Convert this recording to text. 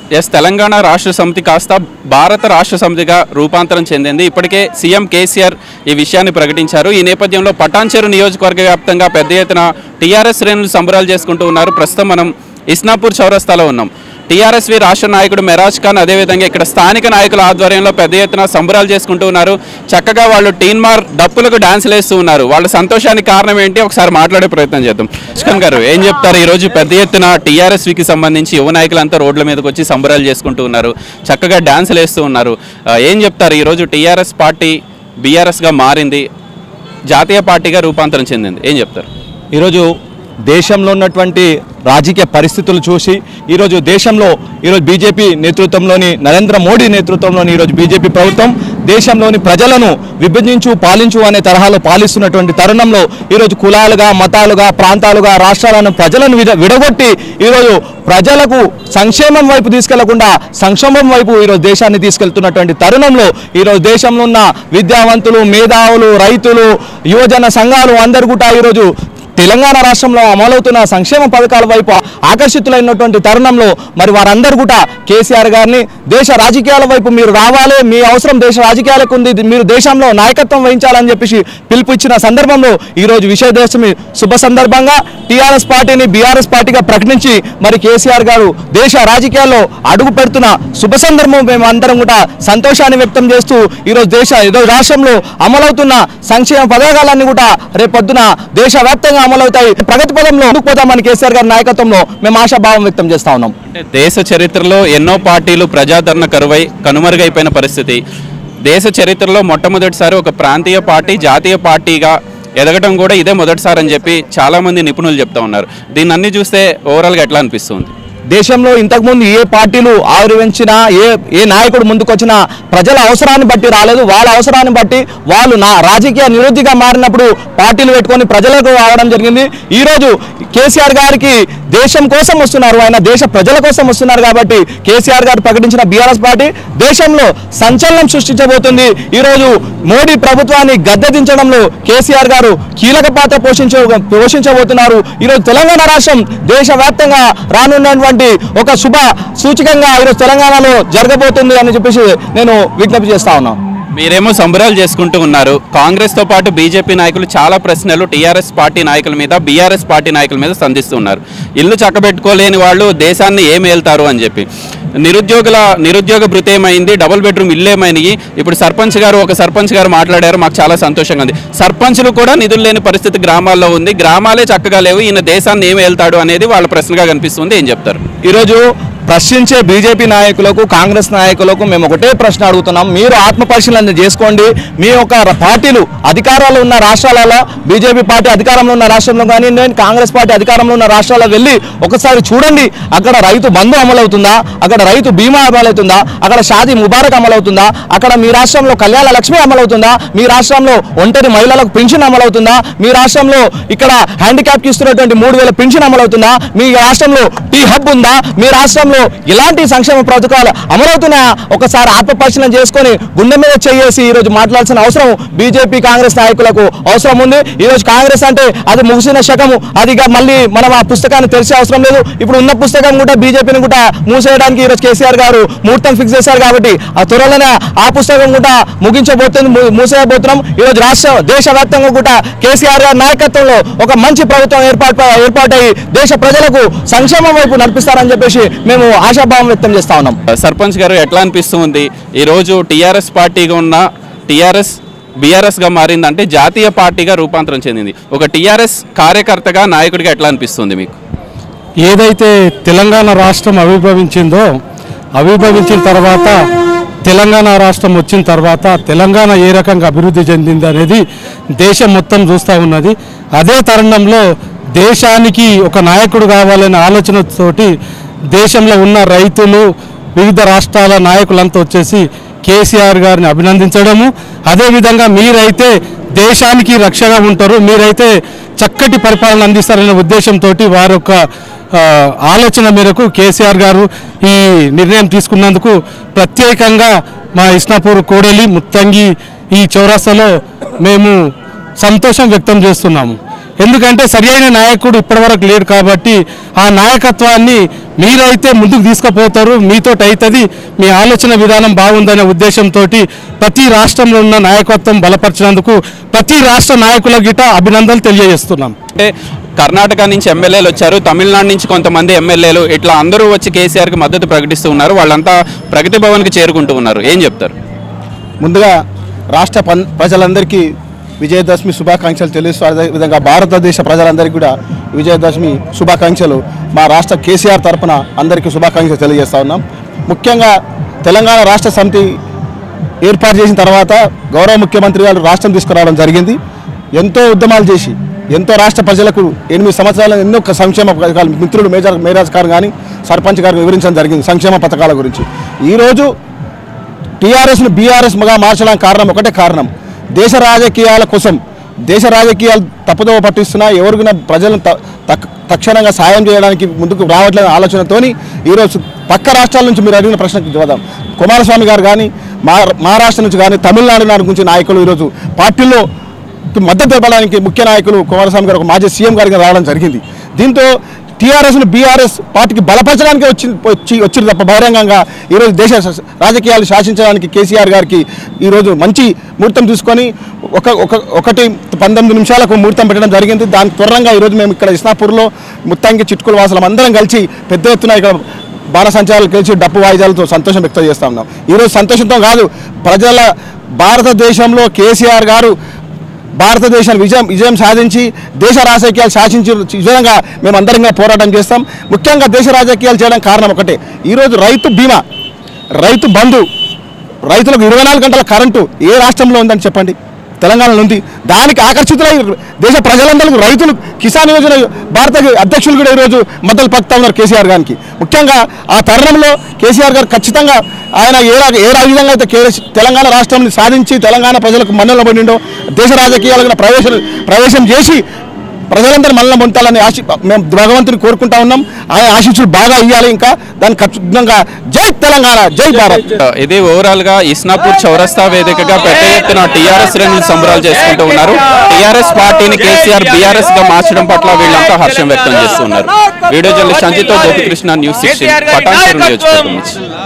yes Telangana రాష్ట్ర సమితి కాస్త భారత రాష్ట్ర సమితిగా రూపాంతరం చెందింది ఇప్పటికే సీఎం కేసీఆర్ ఈ విషయాన్ని ప్రకటించారు ఈ నేపథ్యంలో పటాన్చెరు నియోజకవర్గ వ్యాప్తంగా పెద్ద ఎత్తున టీఆర్ఎస్ శ్రేణులు సంబరాలు చేసుకుంటూ ఉన్నారు ప్రస్తుతం మనం ఇస్నాపూర్ చౌరస్తాలో ఉన్నాం టీఆర్ఎస్వి రాష్ట్ర నాయకుడు మెరాజ్ ఖాన్ అదేవిధంగా ఇక్కడ స్థానిక నాయకుల ఆధ్వర్యంలో పెద్ద ఎత్తున సంబరాలు చేసుకుంటూ ఉన్నారు చక్కగా వాళ్ళు టీన్మార్ డప్పులకు డాన్సులు వేస్తూ ఉన్నారు వాళ్ళ సంతోషానికి కారణం ఏంటి ఒకసారి మాట్లాడే ప్రయత్నం చేద్దాం చికన్ గారు ఏం చెప్తారు ఈ రోజు పెద్ద ఎత్తున టీఆర్ఎస్వికి సంబంధించి యువ నాయకులంతా రోడ్ల మీదకి వచ్చి సంబరాలు చేసుకుంటూ ఉన్నారు చక్కగా డాన్సులు వేస్తూ ఉన్నారు ఆ, ఏం చెప్తారు ఈరోజు టీఆర్ఎస్ పార్టీ బీఆర్ఎస్గా మారింది జాతీయ పార్టీగా రూపాంతరం చెందింది ఏం చెప్తారు ఈరోజు దేశంలో ఉన్నటువంటి రాజకీయ పరిస్థితులు చూసి ఈరోజు దేశంలో ఈరోజు బీజేపీ నేతృత్వంలోని నరేంద్ర మోడీ నేతృత్వంలోని ఈరోజు బీజేపీ ప్రభుత్వం దేశంలోని ప్రజలను విభజించు పాలించు అనే తరహాలో పాలిస్తున్నటువంటి తరుణంలో ఈరోజు కులాలుగా మతాలుగా ప్రాంతాలుగా రాష్ట్రాలను ప్రజలను విడ విడగొట్టి ఈరోజు ప్రజలకు సంక్షేమం వైపు తీసుకెళ్లకుండా సంక్షేమం వైపు ఈరోజు దేశాన్ని తీసుకెళ్తున్నటువంటి తరుణంలో ఈరోజు దేశంలో ఉన్న విద్యావంతులు మేధావులు రైతులు యువజన సంఘాలు అందరు కూడా ఈరోజు తెలంగాణ రాష్ట్రంలో అమలవుతున్న సంక్షేమ పథకాల వైపు ఆకర్షితులైనటువంటి తరుణంలో మరి వారందరూ కూడా కేసీఆర్ గారిని దేశ రాజకీయాల వైపు మీరు రావాలి మీ అవసరం దేశ రాజకీయాలకు ఉంది మీరు దేశంలో నాయకత్వం వహించాలని చెప్పేసి పిలుపు ఇచ్చిన సందర్భంలో ఈరోజు విజయదశమి శుభ సందర్భంగా టీఆర్ఎస్ పార్టీని బీఆర్ఎస్ పార్టీగా ప్రకటించి మరి కేసీఆర్ గారు దేశ రాజకీయాల్లో అడుగు పెడుతున్న శుభ సందర్భం మేము అందరం కూడా సంతోషాన్ని వ్యక్తం చేస్తూ ఈరోజు దేశ ఈరోజు రాష్ట్రంలో అమలవుతున్న సంక్షేమ పథకాలన్నీ కూడా రేపొద్దున దేశవ్యాప్తంగా అమలవుతాయి ప్రగతి పదంలో ముందుకు పోతామని కేసీఆర్ గారి నాయకత్వంలో మేము ఆశాభావం వ్యక్తం చేస్తా ఉన్నాం అంటే దేశ చరిత్రలో ఎన్నో పార్టీలు ప్రజాదరణ కరువై కనుమరుగైపోయిన పరిస్థితి దేశ చరిత్రలో మొట్టమొదటిసారి ఒక ప్రాంతీయ పార్టీ జాతీయ పార్టీగా ఎదగటం కూడా ఇదే మొదటిసారి అని చెప్పి చాలామంది నిపుణులు చెప్తా ఉన్నారు దీన్ని అన్ని చూస్తే ఓవరాల్గా ఎట్లా అనిపిస్తుంది దేశంలో ఇంతకుముందు ఏ పార్టీలు ఆవిర్వించినా ఏ ఏ నాయకుడు ముందుకొచ్చినా ప్రజల అవసరాన్ని బట్టి రాలేదు వాళ్ళ అవసరాన్ని బట్టి వాళ్ళు నా రాజకీయ నిరుద్ధిగా మారినప్పుడు పార్టీలు పెట్టుకొని ప్రజలకు రావడం జరిగింది ఈరోజు కేసీఆర్ గారికి దేశం కోసం వస్తున్నారు ఆయన దేశ ప్రజల కోసం వస్తున్నారు కాబట్టి కేసీఆర్ గారు ప్రకటించిన బీఆర్ఎస్ పార్టీ దేశంలో సంచలనం సృష్టించబోతుంది ఈరోజు మోడీ ప్రభుత్వాన్ని గద్దెదించడంలో కేసీఆర్ గారు కీలక పాత్ర పోషించ పోషించబోతున్నారు ఈరోజు తెలంగాణ రాష్ట్రం దేశవ్యాప్తంగా రానున్నటువంటి ఒక శుభ సూచకంగా ఈరోజు తెలంగాణలో జరగబోతుంది అని చెప్పేసి నేను విజ్ఞప్తి చేస్తా ఉన్నాను మీరేమో సంబరాలు చేసుకుంటూ ఉన్నారు కాంగ్రెస్తో పాటు బీజేపీ నాయకులు చాలా ప్రశ్నలు టీఆర్ఎస్ పార్టీ నాయకుల మీద బీఆర్ఎస్ పార్టీ నాయకుల మీద సంధిస్తున్నారు ఇల్లు చక్కబెట్టుకోలేని వాళ్ళు దేశాన్ని ఏం వెళ్తారు అని చెప్పి నిరుద్యోగుల నిరుద్యోగ భృతి ఏమైంది డబుల్ బెడ్రూమ్ ఇల్లు ఏమైనాయి ఇప్పుడు సర్పంచ్ గారు ఒక సర్పంచ్ గారు మాట్లాడారు మాకు చాలా సంతోషంగా ఉంది సర్పంచ్లు కూడా నిధులు లేని పరిస్థితి గ్రామాల్లో ఉంది గ్రామాలే చక్కగా లేవు ఈయన దేశాన్ని ఏం వెళ్తాడు అనేది వాళ్ళ ప్రశ్నగా కనిపిస్తుంది ఏం చెప్తారు ఈరోజు ప్రశ్నించే బీజేపీ నాయకులకు కాంగ్రెస్ నాయకులకు మేము ఒకటే ప్రశ్న అడుగుతున్నాం మీరు ఆత్మ పరిశీలన చేసుకోండి మీ యొక్క ర- పార్టీలు అధికారంలో ఉన్న రాష్ట్రాలలో బీజేపీ పార్టీ అధికారంలో ఉన్న రాష్ట్రంలో కానీ నేను కాంగ్రెస్ పార్టీ అధికారంలో ఉన్న రాష్ట్రాల్లో వెళ్ళి ఒకసారి చూడండి అక్కడ రైతు బంధు అమలవుతుందా అక్కడ రైతు బీమా అమలవుతుందా అక్కడ షాదీ ముబారక్ అమలవుతుందా అక్కడ మీ రాష్ట్రంలో కళ్యాణ లక్ష్మి అమలవుతుందా మీ రాష్ట్రంలో ఒంటరి మహిళలకు పెన్షన్ అమలవుతుందా మీ రాష్ట్రంలో ఇక్కడ హ్యాండిక్యాప్కి ఇస్తున్నటువంటి మూడు వేల పెన్షన్ అమలవుతుందా మీ రాష్ట్రంలో టీ హబ్ ఉందా మీ రాష్ట్రంలో ఎలాంటి సంక్షేమ పథకాలు అమలవుతున్నాయా ఒకసారి ఆత్మ పరిశీలన చేసుకొని గుండె మీద చేసి ఈ రోజు మాట్లాడాల్సిన అవసరం బీజేపీ కాంగ్రెస్ నాయకులకు అవసరం ఉంది ఈ రోజు కాంగ్రెస్ అంటే అది ముగిసిన శకము అది ఇక మళ్ళీ మనం ఆ పుస్తకాన్ని తెలిసే అవసరం లేదు ఇప్పుడు ఉన్న పుస్తకం కూడా బీజేపీని కూడా మూసేయడానికి ఈరోజు కేసీఆర్ గారు ముహూర్తం ఫిక్స్ చేశారు కాబట్టి ఆ త్వరలోనే ఆ పుస్తకం కూడా ముగించబోతుంది ము- మూసేయబోతున్నాం ఈరోజు రాష్ట్ర దేశవ్యాప్తంగా కూడా కేసీఆర్ గారి నాయకత్వంలో ఒక మంచి ప్రభుత్వం ఏర్పాటు ఏర్పాటై దేశ ప్రజలకు సంక్షేమం వైపు నడిపిస్తారని చెప్పేసి మేము ఆశాభావం వ్యక్తం చేస్తా ఉన్నాం సర్పంచ్ గారు ఎట్లా అనిపిస్తుంది ఈరోజు టీఆర్ఎస్ పార్టీగా ఉన్న టీఆర్ఎస్ బీఆర్ఎస్గా మారిందంటే జాతీయ పార్టీగా రూపాంతరం చెందింది ఒక టీఆర్ఎస్ కార్యకర్తగా నాయకుడిగా ఎట్లా అనిపిస్తుంది మీకు ఏదైతే తెలంగాణ రాష్ట్రం ఆవిర్భవించిందో ఆవిర్భవించిన తర్వాత తెలంగాణ రాష్ట్రం వచ్చిన తర్వాత తెలంగాణ ఏ రకంగా అభివృద్ధి చెందింది అనేది దేశం మొత్తం చూస్తూ ఉన్నది అదే తరుణంలో దేశానికి ఒక నాయకుడు కావాలనే ఆలోచనతోటి దేశంలో ఉన్న రైతులు వివిధ రాష్ట్రాల నాయకులంతా వచ్చేసి కేసీఆర్ గారిని అభినందించడము అదేవిధంగా మీరైతే దేశానికి రక్షగా ఉంటారు మీరైతే చక్కటి పరిపాలన అందిస్తారనే ఉద్దేశంతో వారి యొక్క ఆ, ఆలోచన మేరకు కేసీఆర్ గారు ఈ నిర్ణయం తీసుకున్నందుకు ప్రత్యేకంగా మా ఇస్నాపూర్ కోడలి ముత్తంగి ఈ చౌరస్తాలో మేము సంతోషం వ్యక్తం చేస్తున్నాము ఎందుకంటే సరి అయిన నాయకుడు ఇప్పటివరకు లేడు కాబట్టి ఆ నాయకత్వాన్ని మీరైతే ముందుకు తీసుకుపోతారు మీతో అవుతుంది మీ ఆలోచన విధానం బాగుందనే ఉద్దేశంతో ప్రతి రాష్ట్రంలో ఉన్న నాయకత్వం బలపరిచినందుకు ప్రతి రాష్ట్ర నాయకుల గిట అభినందనలు తెలియజేస్తున్నాం అంటే కర్ణాటక నుంచి ఎమ్మెల్యేలు వచ్చారు తమిళనాడు నుంచి కొంతమంది ఎమ్మెల్యేలు ఇట్లా అందరూ వచ్చి కేసీఆర్కి మద్దతు ప్రకటిస్తూ ఉన్నారు వాళ్ళంతా ప్రగతి భవన్కి చేరుకుంటూ ఉన్నారు ఏం చెప్తారు ముందుగా రాష్ట్ర పన్- ప్రజలందరికీ విజయదశమి శుభాకాంక్షలు తెలుస్తూ అదేవిధంగా భారతదేశ ప్రజలందరికీ కూడా విజయదశమి శుభాకాంక్షలు మా రాష్ట్ర కేసీఆర్ తరపున అందరికీ శుభాకాంక్షలు తెలియజేస్తా ఉన్నాం ముఖ్యంగా తెలంగాణ రాష్ట్ర సమితి ఏర్పాటు చేసిన తర్వాత గౌరవ ముఖ్యమంత్రి గారు రాష్ట్రం తీసుకురావడం జరిగింది ఎంతో ఉద్యమాలు చేసి ఎంతో రాష్ట్ర ప్రజలకు ఎనిమిది సంవత్సరాలు ఎన్నో సంక్షేమ పథకాలు మిత్రుడు మేజర్ మేరాజ్ గారు కానీ సర్పంచ్ గారు వివరించడం జరిగింది సంక్షేమ పథకాల గురించి ఈరోజు టీఆర్ఎస్ను బీఆర్ఎస్గా మార్చడానికి కారణం ఒకటే కారణం దేశ రాజకీయాల కోసం దేశ రాజకీయాలు తప్పుదోవ పట్టిస్తున్నా ఎవరికైనా ప్రజలను త- తక్- తక్షణంగా సాయం చేయడానికి ముందుకు రావట్లేని ఆలోచనతోని ఈరోజు పక్క రాష్ట్రాల నుంచి మీరు అడిగిన ప్రశ్నకు జవాబు కుమారస్వామి గారు కానీ మా మహారాష్ట్ర నుంచి కానీ తమిళనాడు నాడు నుంచి నాయకులు ఈరోజు పార్టీలో మద్దతు తెలపడానికి ముఖ్య నాయకులు కుమారస్వామి గారు ఒక మాజీ సీఎం గారికి రావడం జరిగింది దీంతో టీఆర్ఎస్ను బీఆర్ఎస్ పార్టీకి బలపరచడానికి వచ్చి వచ్చి వచ్చింది తప్ప బహిరంగంగా ఈరోజు దేశ శ- రాజకీయాలు శాసించడానికి కేసీఆర్ గారికి ఈరోజు మంచి ముహూర్తం తీసుకొని ఒక ఒక ఒకటి పంతొమ్మిది నిమిషాలకు ముహూర్తం పెట్టడం జరిగింది దాని త్వరగా ఈరోజు మేము ఇక్కడ ఇస్నాపూర్లో ముత్తంగి చిట్కుల వాసులం అందరం కలిసి పెద్ద ఎత్తున ఇక్కడ బాణసంచారాలు కలిసి డప్పు వాయిద్యాలతో సంతోషం వ్యక్తం చేస్తా ఉన్నాం ఈరోజు సంతోషంతో కాదు ప్రజల భారతదేశంలో కేసీఆర్ గారు భారతదేశం విజయం విజయం సాధించి దేశ రాజకీయాలు శాసించి విధంగా మేము అందరంగా పోరాటం చేస్తాం ముఖ్యంగా దేశ రాజకీయాలు చేయడం కారణం ఒకటే ఈరోజు రైతు బీమా రైతు బంధు రైతులకు ఇరవై నాలుగు గంటల కరెంటు ఏ రాష్ట్రంలో ఉందని చెప్పండి తెలంగాణలో ఉంది దానికి ఆకర్షితులై దేశ ప్రజలందరికీ రైతులు కిసాన్ యోజన భారత అధ్యక్షులు కూడా ఈరోజు మద్దతు పలుకుతా ఉన్నారు కేసీఆర్ గారికి ముఖ్యంగా ఆ తరుణంలో కేసీఆర్ గారు ఖచ్చితంగా ఆయన ఏ రా- ఏ రా- విధంగా అయితే కే- తెలంగాణ రాష్ట్రాన్ని సాధించి తెలంగాణ ప్రజలకు మన్నలు పడిండో దేశ రాజకీయాలకు ప్రవేశం ప్రవేశం చేసి ప్రజలందరూ మళ్ళీ పొందాలని ఆశ మేము భగవంతుని కోరుకుంటా ఉన్నాం ఆయన ఆశీస్సులు బాగా ఇవ్వాలి ఇంకా దానికి ఖచ్చితంగా జై తెలంగాణ జై భారత్ ఇది ఓవరాల్ గా ఇస్నాపూర్ చౌరస్తా వేదికగా పెద్ద ఎత్తున టీఆర్ఎస్ శ్రేణులు సంబరాలు చేసుకుంటూ ఉన్నారు టీఆర్ఎస్ పార్టీని కేసీఆర్ బీఆర్ఎస్ గా మార్చడం పట్ల వీళ్ళంతా హర్షం వ్యక్తం చేస్తున్నారు వీడియో జర్నలిస్ట్ సంజితో గోపికృష్ణ న్యూస్ సిక్స్టీన్ పటాన్చెరు నియోజకవర్గం నుంచి